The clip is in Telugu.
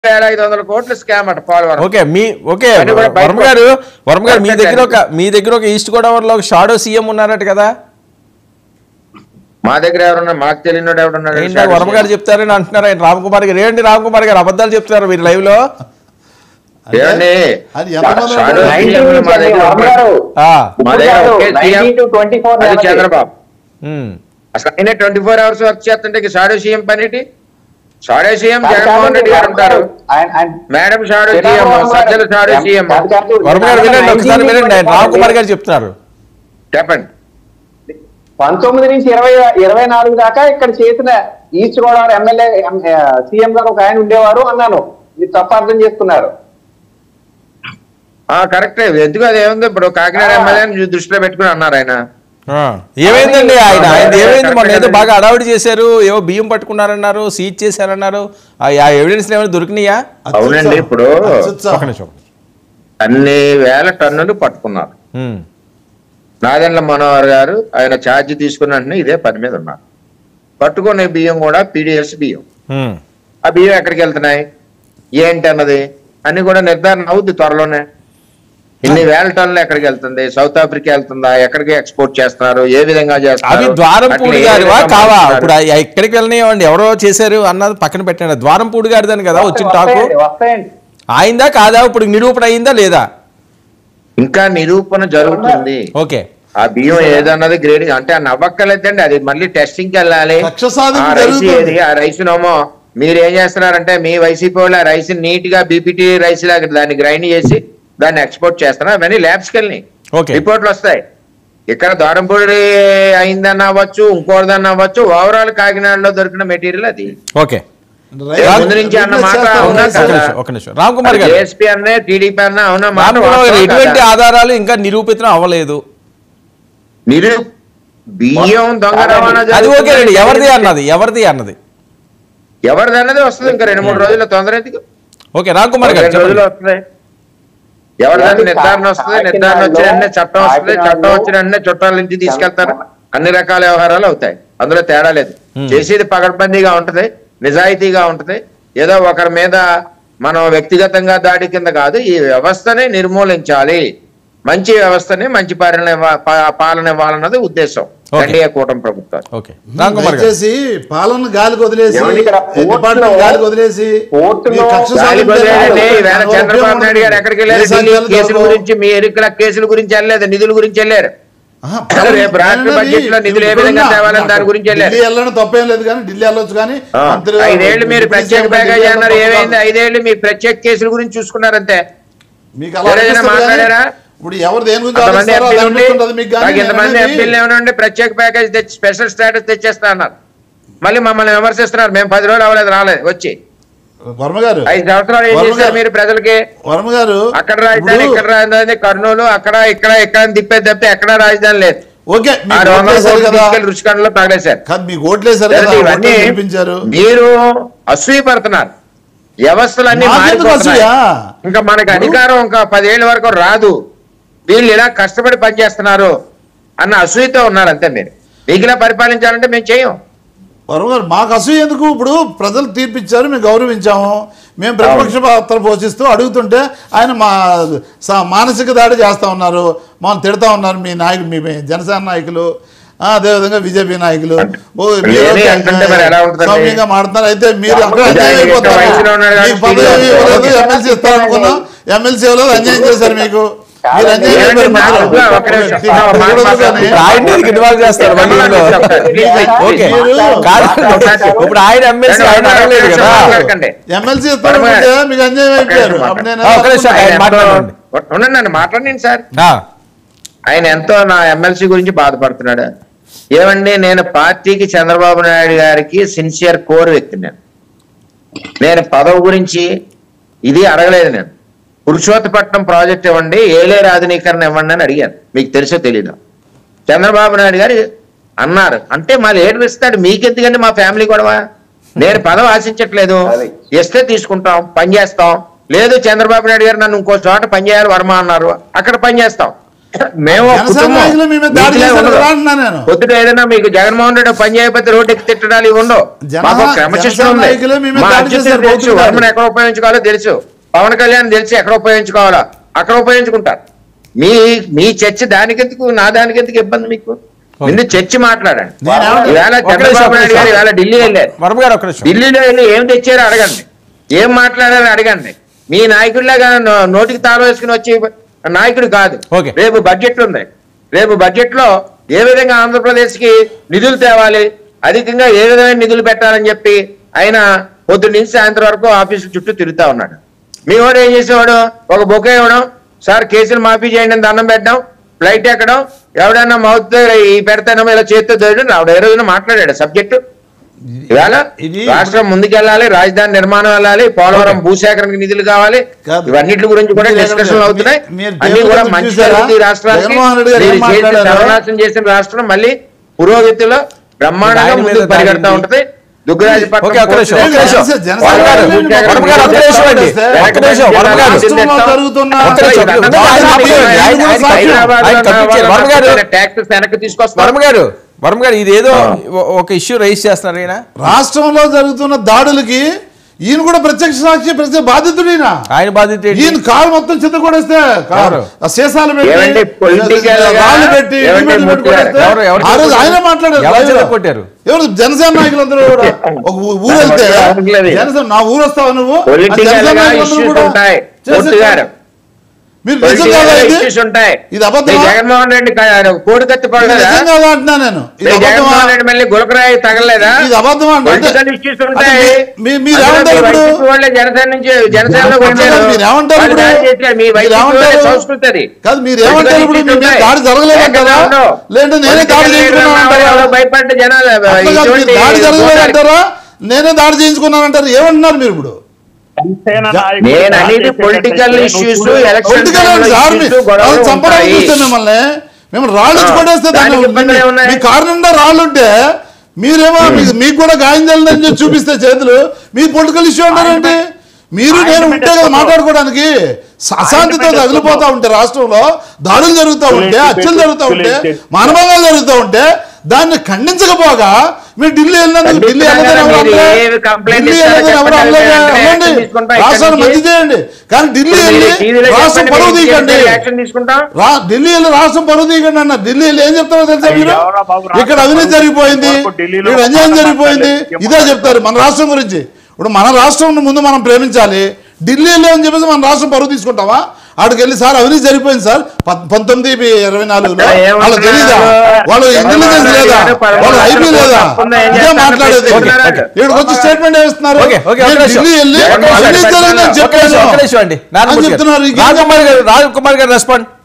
వేల ఐదు వందల కోట్ల స్కామ్ అట పోలవరం ఓకే మీ ఓకే అది కూడా బయట వర్మ గారు వర్మ గారు మీ బయట దగ్గర ఒక మీ దగ్గర ఒక ఈస్ట్ గోదావరిలో ఒక షాడో సీఎం ఉన్నారట కదా మా దగ్గర ఎవరున్నా మాకు తెలియనోడు ఎవడున్నాడు ఏంటో వర్మ గారు చెప్తారని అంటున్నారు ఆయన రామ్ కుమార్ గారు ఏంటి రామ్ కుమార్ గారు అబద్ధాలు చెప్తున్నారు మీరు లైవ్ లో ఏమండి అది ఎంతమంది షాడో ఉన్నారు? సీఎం మా దగ్గర ఉన్నాడు. ఆ, మా దగ్గర ఒకే సీఎం ట్వంటీ ఫోర్ అది చంద్రబాబు ఉమ్, అసలు ఆయన ట్వంటీ ఫోర్ అవర్స్ వర్క్ చేస్తుంటే ఇక షాడో సీఎం పనేటి షాడో సీఎం జగన్మోహన్ రెడ్డి గారు ఉంటారు madam shadow CM Sajjala shadow CM Varma garu వినండి ఒకసారి వినండి ఆయన రామ్ కుమార్ గారు చెప్తున్నారు చెప్పండి పంతొమ్మిది నుంచి ఇరవై ఇరవై నాలుగు దాకా ఇక్కడ చేసిన ఈస్ట్ గోదావరి ఎమ్మెల్యే సీఎం గారు ఒక ఆయన ఉండేవారు అన్నాను మీరు తప్ప అర్థం చేసుకున్నారు ఆ కరెక్టే ఎందుకు అది ఏముంది ఇప్పుడు కాకినాడ ఎమ్మెల్యే దృష్టిలో పెట్టుకుని అన్నారు ఆయన ఆ, ఏమైందండి ఆయన ఆయన ఏమైంది మొన్న ఏదో బాగా అడావిడి చేశారు ఏవో బియ్యం పట్టుకున్నారన్నారు సీజ్ చేశారన్నారు ఆ ఆ ఎవిడెన్స్ ఏమైనా దొరికినాయా అవునండి ఇప్పుడు అత్యుత్సాహం. ఒక నిమిషం అన్ని వేల టన్నులు పట్టుకున్నారు ఉమ్, నాదెండ్ల మనోహర్ గారు ఆయన ఛార్జ్ తీసుకున్న వెంటనే ఇదే పని మీద ఉన్నారు పట్టుకునే బియ్యం కూడా పీడిఎస్ బియ్యం ఉమ్, ఆ బియ్యం ఎక్కడికి వెళ్తున్నాయి ఏంటి అన్నది అన్ని కూడా నిర్ధారణ అవుద్ది త్వరలోనే ఇన్ని వేల టన్నులు ఎక్కడికి వెళ్తుంది సౌత్ ఆఫ్రికా వెళ్తుందా ఎక్కడికి ఎక్స్పోర్ట్ చేస్తున్నారు ఏ విధంగా అవి చేస్తారు ద్వారంపూడి అట్లా ఏ గారివా విధంగా కావా పంపిస్తారు? ఇప్పుడు ఆ- ఎక్కడికి వెళ్ళనివ్వండి ఎవరో చేశారు అన్నది పక్కన పెట్టండి ద్వారంపూడి గారిదని కదా వచ్చిన టాకు వస్తాయండి, వస్తాయండి ఆయిందా కాదా ఇప్పుడు నిరూపణ అయిందా లేదా ఇంకా నిరూపణ జరుగుతుంది ఓకే ఆ బియ్యం ఏదన్నది గ్రేడ్ అంటే ఆ నవ్వక్కలేదండి అది మళ్ళీ టెస్టింగ్ కి వెళ్ళాలి కక్ష సాధింపు ఆ రైస్ జరుగుతుంది. ఏది ఆ రైస్ నోమో మీరు ఏం చేస్తున్నారంటే మీ వైసీపీ వాళ్ళు ఆ రైస్ నీట్ గా బీపీటీ రైస్ లాగా దాన్ని గ్రైండ్ చేసి దాన్ని ఎక్స్పోర్ట్ చేస్తున్నారు అవన్నీ ల్యాబ్స్ కి వెళ్ళి ఓకే. రిపోర్ట్లు వస్తాయి ఇక్కడ దారంపూడి అయిందని అవ్వచ్చు ఇంకోటిదన్న అవ్వచ్చు ఓవరాల్ కాకినాడలో దొరికిన మెటీరియల్ అది ఓకే రైతు ముందు నుంచి అన్న మాట చేస్తాం, అవునా రైతు ఒక కదా? నిమిషం ఒక నిమిషం రామ్ కుమార్ గారు జేఎస్పీ అన్నే టీడీపీ అన్న అవునా మాట రామ్ కుమార్ గారు వాస్తవం ఎటువంటి కదా? ఆధారాలు ఇంకా నిరూపితం అవ్వలేదు నిరు బియ్యం దొంగ రవాణా అది జరుగుతుంది. ఓకేనండి ఎవరిది అన్నది ఎవరిది అన్నది ఎవరిది అన్నది వస్తుంది ఇంకా రెండు మూడు రోజుల్లో తొందర ఎందుకు ఓకే రామ్ కుమార్ గారు రెండు రోజుల్లో చెప్పండి వస్తుంది ఎవరిదాన్ని నిర్ధారణ వస్తుంది నిర్ధారణ వచ్చిన వెంటనే చట్టం వస్తుంది చట్టం వచ్చిన వెంటనే చుట్టాల నుంచి తీసుకెళ్తారు అన్ని రకాల వ్యవహారాలు అవుతాయి అందులో తేడా లేదు Hmm. చేసేది పగడ్బందీగా ఉంటది నిజాయితీగా ఉంటది ఏదో ఒకరి మీద మనం వ్యక్తిగతంగా దాడి కింద కాదు ఈ వ్యవస్థని నిర్మూలించాలి మంచి వ్యవస్థని మంచి పాలన ఇవ్వ- పా- పాలన ఇవ్వాలన్నది ఉద్దేశం Okay. ఎన్డీఏ కూటమి ప్రభుత్వం ఓకే రామ్ కుమార్ గారు దయచేసి పాలన గాలికి వదిలేసి ఏమండి ఇక్కడ డిపార్ట్మెంట్ కోర్టులో- గాలికి వదిలేసి కోర్టులో మీ కక్ష గాలి సాధింపు వదిలేయండి. జరగాలి. ఈవేళ దానివల్ల చంద్రబాబు ఉపయోగం నాయుడు గారు ఉంటుంది. ఎక్కడికి వెళ్ళారు దేశానికి ఢిల్లీ వెళ్ళదు కేసుల బాబు. గురించి మీ ఎరుకల కేసుల గురించి వెళ్ళలేదు నిధుల గురించి వెళ్ళారు ఆహా, రేపు రాష్ట్ర వెళ్ళండి. బడ్జెట్ లో నిధులు ఏ విధంగా తేవాలని దాని గురించి వెళ్ళారు. ఢిల్లీ వెళ్ళడం తప్పేం లేదు కానీ ఢిల్లీ వెళ్ళొచ్చు కానీ ఆ, మంత్రి- ఐదేళ్లు మీరు డిప్యూటీ ప్రత్యేక సీఎం ప్యాకేజీ ఢిల్లీ అన్నారు వెళ్ళడం ఏమైంది తప్పు ఐదేళ్లు మీ ప్రత్యేక కేసుల గురించి చూసుకున్నారంతే మీకు అలా ఎవరైనా అనిపిస్తుంది కానీ మాట్లాడారా? ఇప్పుడు ఎవరు దేని గురించి అంతమంది ఆలోచిస్తారో అది ఎంపీలు ఉండి అనిపిస్తుంటది మీకు కానీ నాకు ఇంతమంది నేను ఎంపీలు అనేది- ఏమనండి ప్రత్యేక ప్యాకేజ్ తెచ్చి స్పెషల్ స్టేటస్ తెచ్చేస్తా అన్నారు మళ్ళీ మమ్మల్ని విమర్శిస్తున్నారు మేము పది రోజులు అవ్వలేదు రాలేదు వచ్చి వర్మ గారు ఐదు సంవత్సరాలు ఏం వర్మ చేశారు గారు, మీరు ప్రజలకి వర్మ గారు అక్కడ రాజధాని ఇప్పుడు- ఇక్కడ రాజధాని కర్నూలు అక్కడ ఇక్కడ ఇక్కడ అని తిప్పేది తప్పితే ఎక్కడ రాజధాని లేదు ఓకే ఆ మీకు రెండు వందల ఓట్లేశారు కోట్లు కదా తీసుకెళ్లి రుచికండలో తగలేశారు కాదు మీకు ఓట్లేశారు కదా లేదండి, ఓట్లు ఇవన్నీ గెలిపించారు మీరు అసూయపడుతున్నారు వ్యవస్థలన్నీ మాకెందుకు మారిపోతున్నాయి అసూయ? ఇంకా మనకి అధికారం ఇంకా పదేళ్ల వరకు రాదు వీళ్ళు ఇలా కష్టపడి పనిచేస్తున్నారు అన్న అసూయతో ఉన్నారు అంతే మీరు మీకు ఇలా పరిపాలించాలంటే మేము చేయం వర్మ గారు మాకు అసూయ ఎందుకు ఇప్పుడు ప్రజలు తీర్పిచ్చారు మేము గౌరవించాము మేము ప్రతిపక్ష పాత్ర పోషిస్తూ అడుగుతుంటే ఆయన మా స- మానసిక దాడి చేస్తా ఉన్నారు మమ్మల్ని తిడతా ఉన్నారు మీ నాయకులు మీ మీ జనసేన నాయకులు ఆ, అదేవిధంగా బీజేపీ నాయకులు ఓ, మీరు ఏమీ అంటుంటే మరి ఎలా ఉంటుందండి? సౌమ్యంగా మాట్లాడుతున్నారు అయితే మీరు అక్కడ ఇది అన్యాయం ఆయన అయిపోతారు యొక్క వయసులో ఉన్నాడు కాబట్టి మీకు పదవి తెలియదు. ఇవ్వలేదు ఎమ్మెల్సీ ఇస్తారనుకున్నాం ఎమ్మెల్సీ ఇవ్వలేదు అన్యాయం చేశారు మీకు మీరు అన్యాయం ఏమండి, అయిపోయారు నాకు మధ్యలో. ఒక నిమిషం. మీకు ఒక మాట తెలియదు మాట్లాడండి. కానీ- ఆయన ఎందుకు ఇన్వాల్వ్ చేస్తారు మళ్ళీ ఇందులో? ఓకే కాదు ఇప్పుడు ఆయన ఎమ్మెల్సీ ఆయన అడగలేదు కదా మాట్లాడకండి. ఎమ్మెల్సీ ఇస్తారనుకుంటే మీకు అన్యాయం అయిపోయారు అప్పుడు నేను ఆ, ఒక్క నిమిషం, ఆయన మాట్లాడండి. ఉండండి నన్ను మాట్లాడండి సార్ ఆ, ఆయన ఎంతో నా ఎమ్మెల్సీ గురించి బాధపడుతున్నాడు ఏమండి నేను పార్టీకి చంద్రబాబు నాయుడు గారికి సిన్సియర్ కోర్ వ్యక్తి నేను నేను పదవి గురించి ఇది అడగలేదు నేను పురుషోత్తపట్నం ప్రాజెక్ట్ ఇవ్వండి ఏలేరు ఆధునీకరణ ఇవ్వండి అని అడిగాను మీకు తెలుసో తెలీదు చంద్రబాబు నాయుడు గారు అన్నారు అంటే మళ్ళీ ఏడు ఇస్తాడు మీకెందుకండి మా ఫ్యామిలీ గొడవ నేను పదవి ఆశించట్లేదు అది. ఇస్తే తీసుకుంటాం పని చేస్తాం లేదు చంద్రబాబు నాయుడు గారు నన్ను ఇంకో చోట పని చేయాలి వర్మ అన్నారు అక్కడ పని చేస్తాం మేము ఒక జనసేన కుటుంబం. నాయకులు మీ మీద దాడి మీకులే చేశారు ఉండదు. కదా అంటున్నా నేను. పొద్దుట ఏదైనా మీకు జగన్మోహన్ రెడ్డి పని చేయకపోతే రోడ్డు ఎక్కి తిట్టడాలు ఇవి ఉండవు జన- మాకు ఒక క్రమశిక్షణ జనసేన ఉంది నాయకులే మీ మీద మా దాడి అధ్యక్షుడు చేశారు, తెలుసు బౌద్ధులు వర్మను కాదు. ఎక్కడ ఉపయోగించుకోవాలో తెలుసు పవన్ కళ్యాణ్ తెలిసి ఎక్కడ ఉపయోగించుకోవాలో అక్కడ ఉపయోగించుకుంటారు మీ మీ చర్చ దానికెందుకు నా దానికెందుకు ఇబ్బంది మీకు ముందు చర్చి మాట్లాడండి నేనేమంటా- ఈవేళ ఒక నిమిషం, చంద్రబాబు ఒక నాయుడు గారు నిమిషం. ఈవేళ ఢిల్లీ వెళ్ళారు వర్మ గారు ఒక నిమిషం ఢిల్లీలో వెళ్ళి ఏం తెచ్చారో అడగండి ఏం మాట్లాడారో అడగండి మీ నాయకుడిలాగా నో- నోటికి తాళం వేసుకుని వచ్చి నాయకుడు కాదు ఓకే. రేపు బడ్జెట్ ఉంది రేపు బడ్జెట్ లో ఏ విధంగా ఆంధ్రప్రదేశ్ కి నిధులు తేవాలి అధికంగా ఏ విధమైన నిధులు పెట్టాలని చెప్పి ఆయన పొద్దున్న నుంచి సాయంత్రం వరకు ఆఫీసు చుట్టూ తిరుగుతా ఉన్నాడు మీ వాడు ఏం చేసేవాడు ఒక బొకే ఇవ్వడం సార్ కేసులు మాఫీ చేయండి అని దండం పెట్టడం ఫ్లైట్ ఎక్కడం ఎవడన్నా మౌత్ ఈ పెడతానో ఇలా చేతితో దొరకడం రావడం ఏ రోజున మాట్లాడాడు సబ్జెక్టు ఇవాళ ఇది- రాష్ట్రం ముందుకెళ్ళాలి రాజధాని నిర్మాణం వెళ్ళాలి పోలవరం భూసేకరణకు నిధులు కావాలి కాదు. ఇవన్నిటి గురించి కూడా మీరు డిస్కషన్లు మీరు- అవుతున్నాయి మీరు అన్ని పేపర్ కూడా గురించి మంచి చూసారా? జరుగుతుంది ఈ రాష్ట్రానికి జగన్మోహన్ రెడ్డి గారు ఏం మీరు చేసిన మాట్లాడారు? సర్వనాశనం చేసిన రాష్ట్రం మళ్ళీ పురోగతిలో బ్రహ్మాండంగా ఆయన మీద ముందుకు పరిగెడతా దాడి ఉంటది దుగ్గరాజపట్నం ఓకే, ఒక్క నిమిషం, ఒక్క పోర్టు నిమిషం. జనసేన- జనసేన వర్మ గారు, వర్మ గారు, ఒక్క నిమిషం అండి. ఒక్క నిమిషం, వర్మ గారు. రాష్ట్రంలో జరుగుతున్న ఒక్క నిమిషం, ఒక్క నిమిషం. ఆయన ఆపేయండి. ఆయన- ఆయన హైదరాబాద్ ఆయన తప్పించారు. వర్మ గారు ట్యాక్స్ వెనక్కి తీసుకొస్తారు వర్మ గారు వర్మ గారు ఇది ఏదో ఒక ఇష్యూ రైజ్ చేస్తున్నారు ఈయన రాష్ట్రంలో జరుగుతున్న దాడులకి ఈయన కూడా ప్రత్యక్ష సాక్షి ప్రత్యక్ష బాధితుడైన ఆయన బాధ్యత ఏంటి? ఈయన కాలు మొత్తం చెత్త కొడేస్తే కారు ఎవరు? ఆ సీసాలు ఏమండి, పెట్టి political గా రాళ్ళు పెట్టి ఏమండి, డిబేట్లు పెట్టి ముఖ్య- కొడేస్తే ఎవరు- ఎవరు ఆ రోజు ఆయన కొట్టారు? మాట్లాడారు ఎవరు live లో. చేత కొట్టారు? ఎవరు జనసేన నాయకులందరూ కూడా ఒక ఊ- ఊరు వెళ్తే అనట్లేదు. జనసేన నా ఊరు వస్తావు నువ్వు ఆ పొలిటికల్ జనసేన గా నాయకులందరూ ఇష్యూస్ కూడా ఉంటాయి చేసే- కోర్టు గారు మీరు నిజం కాదా ఇది? ఇష్యూస్ ఉంటాయి ఇది అబద్ధమా? మీ జగన్మోహన్ రెడ్డి కోడి కత్తి ఇది పడలేదా నిజం కాదా అంటున్నా నేను ఇది మీ అబద్ధమా జగన్మోహన్ రెడ్డి మళ్ళీ గులకరాయి తగలలేదా ఇది అబద్ధమా అంటే పొలిటికల్ ఇష్యూస్ ఉంటాయి మీ- మీరు అందులో ఏమంటారు మీ ఇప్పుడు? వైసీపీ వాళ్ళే జనసేన నుంచి జనసేనలో మీరు వచ్చారు మీరు ఏమంటారు వాళ్ళు ఇప్పుడు? దాడి చేశారు. మీ మీరు వైసీపీ వాళ్ళే ఏమంటారు? సంస్కృతి అది కాదు మీరు ఏమంటారు ఇప్పుడు మీ మీద దాడి జరగలేదంటారా లేదంటే నేనే దాడి చేయించుకున్నానంటారా భయపడ్డ జనాలు అట్లా కాదు, మీరు ఇటువంటి దాడి జరగలేదంటారా నేనే దాడి చేయించుకున్నానంటారు ఏమంటున్నారు మీరు ఇప్పుడు నేను అనేది పొలిటికల్ ఇష్యూస్ ఎలక్షన్ పొలిటికల్ ఏంటి సార్ మీ- వాళ్ళని చంపడానికి చూస్తే మిమ్మల్ని మేము రాళ్ళు ఇచ్చి ఆ, కొట్టేస్తే దాన్ని దానికి ఇబ్బందులు మీ- ఏమున్నాయి? మీ కారు నిండా రాళ్ళు ఉంటే మీరేమో మీకు మీకు కూడా గాయం జరిగిందని చెప్పి చూపిస్తే చేతులు మీ పొలిటికల్ ఇష్యూ అంటారేంటి మీరు నేను ఉంటే కదా మాట్లాడుకోవడానికి స- అశాంతితో తగిలిపోతా ఉంటే రాష్ట్రంలో దాడులు జరుగుతూ ఉంటే హత్యలు జరుగుతూ ఉంటే మానభంగాలు జరుగుతూ ఉంటే దాన్ని ఖండించకపోగా మీరు ఢిల్లీ వెళ్ళినందుకు ఢిల్లీ వెళ్ళదని ఎవరు మీరు అనలే? ఏవి complaint ఢిల్లీ ఇస్తారో వెళ్ళదని ఎవరు చెప్పండి, అనలే? వెంటనే అనండి. action తీసుకుంటాం ఇక్కడి రాష్ట్రాన్ని నుంచి. మంచి చేయండి కానీ ఢిల్లీ వెళ్ళి రాష్ట్రం పరువు తీయకండి యాక్షన్ తీసుకుంటాం రా ఢిల్లీ వెళ్ళి రాష్ట్రం పరువు తీయకండి అన్న ఢిల్లీ వెళ్ళి ఏం చెప్తారో తెలుసా మీరు ఎవరో బాబు రాష్ట్రం ఇక్కడ అవినీతి పరువు జరిగిపోయింది తీయకపోతే ఢిల్లీలో ఇక్కడ అన్యాయం ఒక జరిగిపోయింది మాట్లాడే ఇదే చెప్తారు మన రాష్ట్రం గురించి ఇప్పుడు మన రాష్ట్రం ముందు మనం ప్రేమించాలి ఢిల్లీ వెళ్ళి అని చెప్పేసి మన రాష్ట్రం పరువు తీసుకుంటావా ఆడికి వెళ్ళి సార్ అవినీతి జరిగిపోయింది సార్ ప- పంతొమ్మిది ఇరవై నాలుగులో ఏమంటున్నారు? వాళ్ళకి తెలీదా వాళ్ళు ఇంటెలిజెన్స్ లేదా వాళ్ళు ఐపీ లేదా ఇదే మాట్లాడేది ఇక్కడికి వచ్చి స్టేట్మెంట్ వేస్తున్నారు ఓకే ఓకే ఒక్క నేను నిమిషం. ఢిల్లీ వెళ్ళి ఒక్క నిమిషం. అవినీతి జరిగిందని ఒక్క నిమిషం, ఒక్క చెప్పాను నిమిషం అండి అని నారాయణమూర్తి గారు. చెప్తున్నారు ఇంకేం రాజకుమార్ గారు రాజకుమార్ గారు రెస్పాండ్